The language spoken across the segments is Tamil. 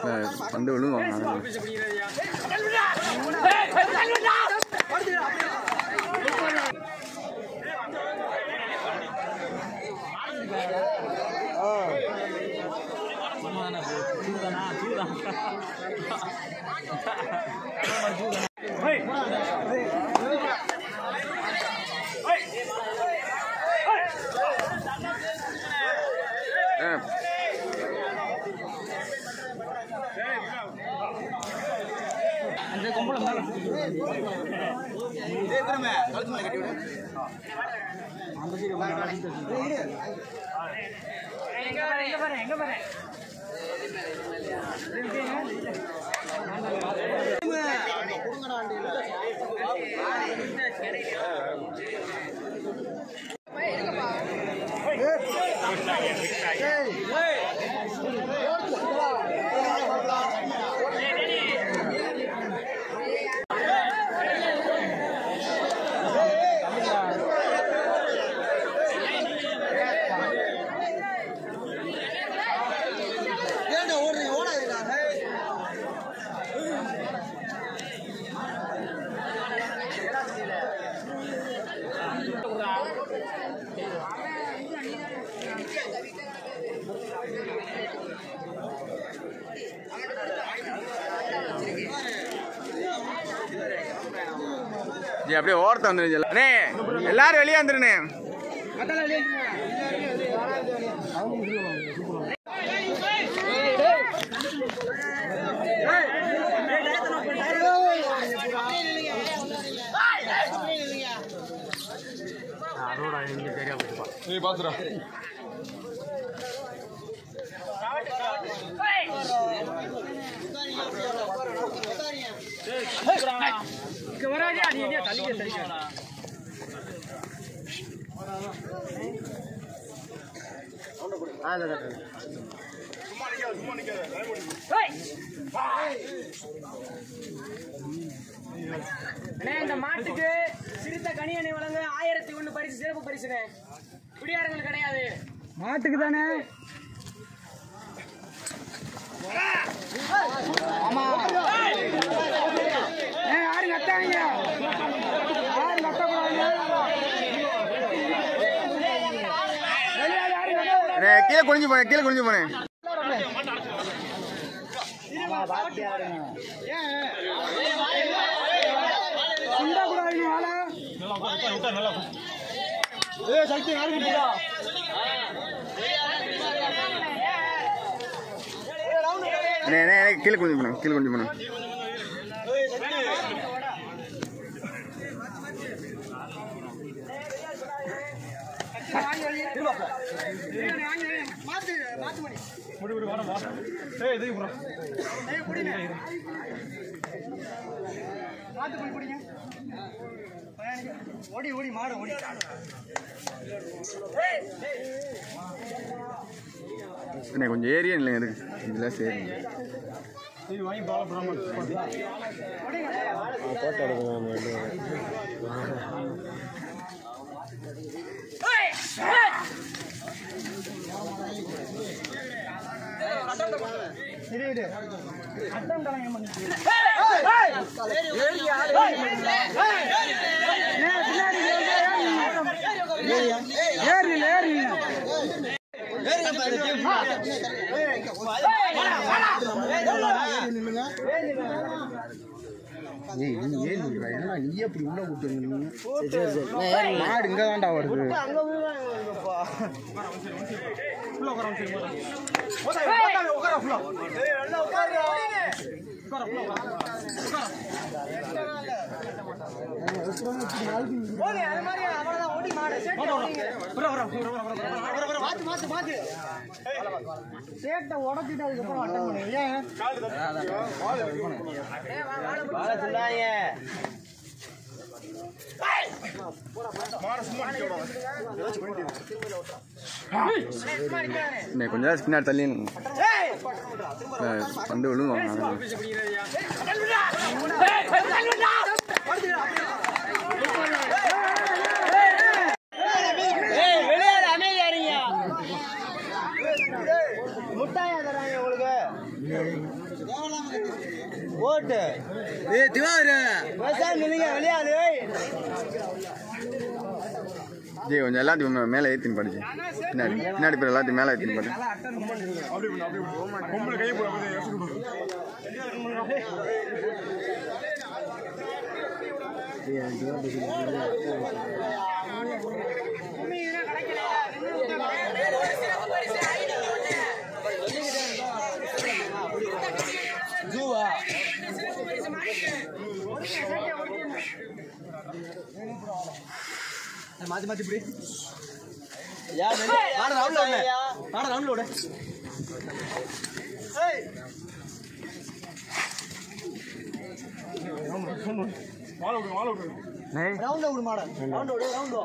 பந்து விழுங்குவாங்க ஆ ஜி அப்படியே ஓரத்தை வந்துருச்சு அண்ணே எல்லாரும் வெளியே வந்துருண்ணே அண்ணே, இந்த மாட்டுக்கு சிறுத்த கனியணை வழங்க ஆயிரத்தி ஒண்ணு பரிசு சிறப்பு பரிசுனே குடியாரங்கள் கிடையாது மாட்டுக்கு தானே யாரும் கத்தாங்க யாரும் கத்தக்கூடாது அண்ணே கீழே குனிஞ்சு போனேன் கீழே குனிஞ்சு போனேன் சிந்தக்கூடாது வாழ அண்ணே அண்ணே அண்ணே, கீழே குனிஞ்சு போனேன் கீழே குனிஞ்சு போனேன் மாத்து மாத்து மணி மாத்து பண்ணி குடிங்க ஓடி ஓடி மாடு ஓடி அண்ணே கொஞ்சம் ஏரியா இல்லைங்க இருக்கு இதெல்லாம் சரி இரு இரு அட்டம் கலைங்க மணி ஏறி ஏறி மாடு இங்கே தான்டா வருது சேட்டை உடச்சிட்டு அதுக்கப்புறம் அட்டன் பண்ணுங்க ஏன் அண்ணே கொஞ்ச நேரம் பின்னாடி தள்ளி பந்து விழுங்குவாங்க முட்டாயா தராங்க உங்களுக்கு ஓட்டு ஏய் திவாரு பேசாம நில்லுங்க வெளியாளு ஜி கொஞ்சம் எல்லாத்தையும் மே- மேலே ஏற்றின்னு படிச்சு பின்னாடி பின்னாடி பேர் எல்லாத்தையும் மேலே ஏற்றின்னு படி மாத்தி மாத்தி இப்படி யார் நானும் ரவுண்ட்ல விடு நானும் ரவுண்ட்ல விடு ஏய் ரவுண்ட்ல விடு மாட ரவுண்ட் விடு ரவுண்ட்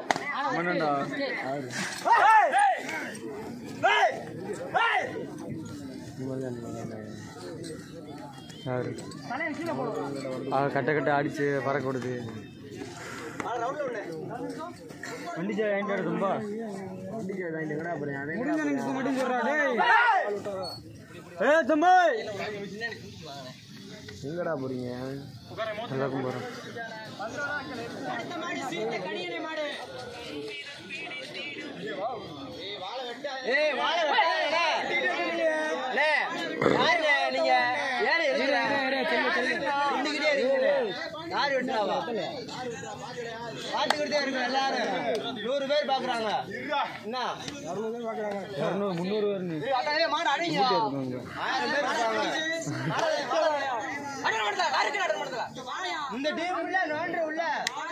கட்ட கட்ட அடிச்சு பறக்க விடுது ரவுண்ட்ல விடு வண்டி வாங்கிட்டு வர ரொம்ப ஏ தம்பி எங்கடா போறீங்க எல்லாருக்கும் போறோம் ஏய் வாழ வெட்டாதடா லே யாருடா நீங்க ஏன் இருக்கீங்க நின்னுக்கிட்டே இருக்கீங்க யார் வெட்டுறாவா பாத்துக்கிட்டே இருக்கோம் எல்லாரும் நூறு பேர் பாக்குறாங்க என்ன இரநூறு முந்நூறு பேர் நீ ஏய், அட, ஏய், மாடு அடிங்க ஆயிரம் பேர் இருக்காங்க இந்த டீம் உள்ள நோண்டு உள்ள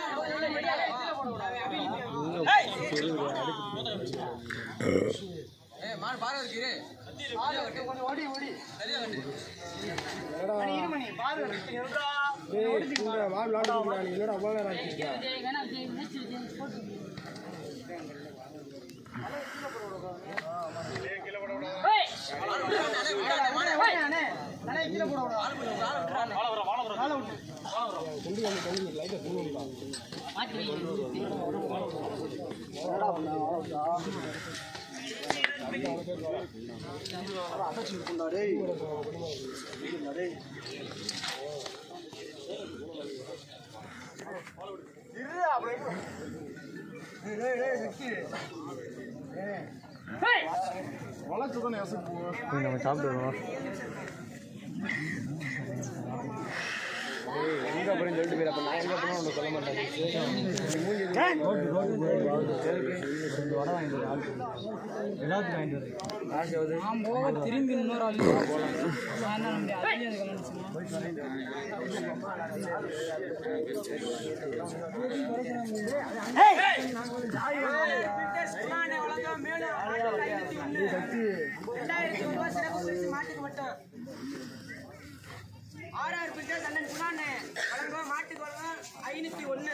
போய் நம்ம சாப்பிட்டு வருவோம் எங்க அப்புறம் சொல்லிட்டு போயிரு அப்ப நான் எங்க போனா உனக்கு சொல்ல மாட்டேன் வடை வாங்கிட்டு வர ஆளுக்கு எல்லாத்துக்கும் வாங்கிட்டு வரேன் காசு எவ்வளவு? திரும்பி இன்னொரு ஆள் ஆறாயிரம் பிரிட்டர் தண்டனை குணாண்ணே வழங்க மாட்டுக்கு வழங்க ஐநூத்தி ஒண்ணு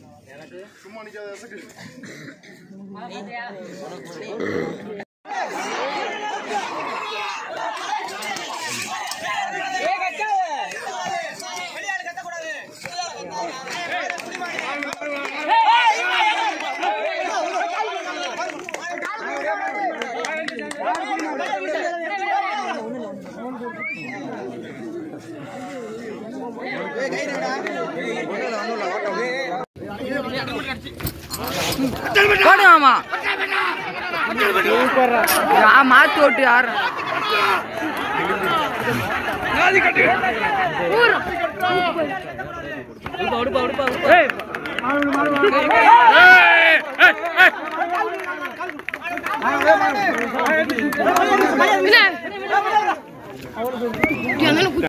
போடு மாமா ஆ, மாத்து ஓட்டு யாரு இல்ல